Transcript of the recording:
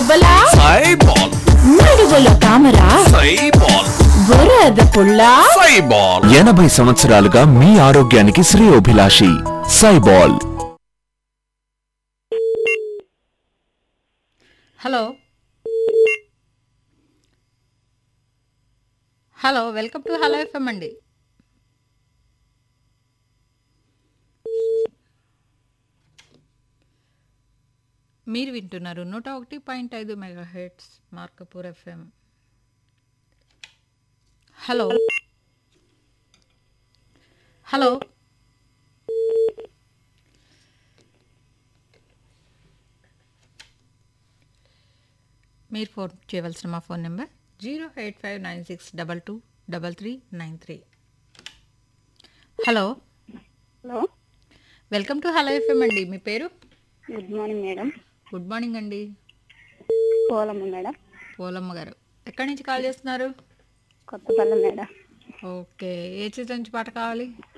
బొబ్బలా సైబాల్ నడువులో తామరా సైబాల్ బురద పుల్ల సైబాల్ ఎనభై సంవత్సరాలుగా మీ ఆరోగ్యానికి శ్రేయోభిలాషి సైబాల్ hello hello welcome to hello FM అండి మీరు వింటున్నారు నూట ఒకటి పాయింట్ ఐదు megahertz Markapur FM hello hello మీరు ఫోన్ చేయవలసిన మా phone number zero eight five nine six double two double three nine three hello hello welcome to hello FM అండి మీ పేరు good morning madam good morning అండి Polamma madam Polamma గారు ఎక్కడి నుంచి కాల్ చేస్తున్నారు కొత్తపల్లి మేడం ఓకే ఏ చిత్రం నుంచి పాట కావాలి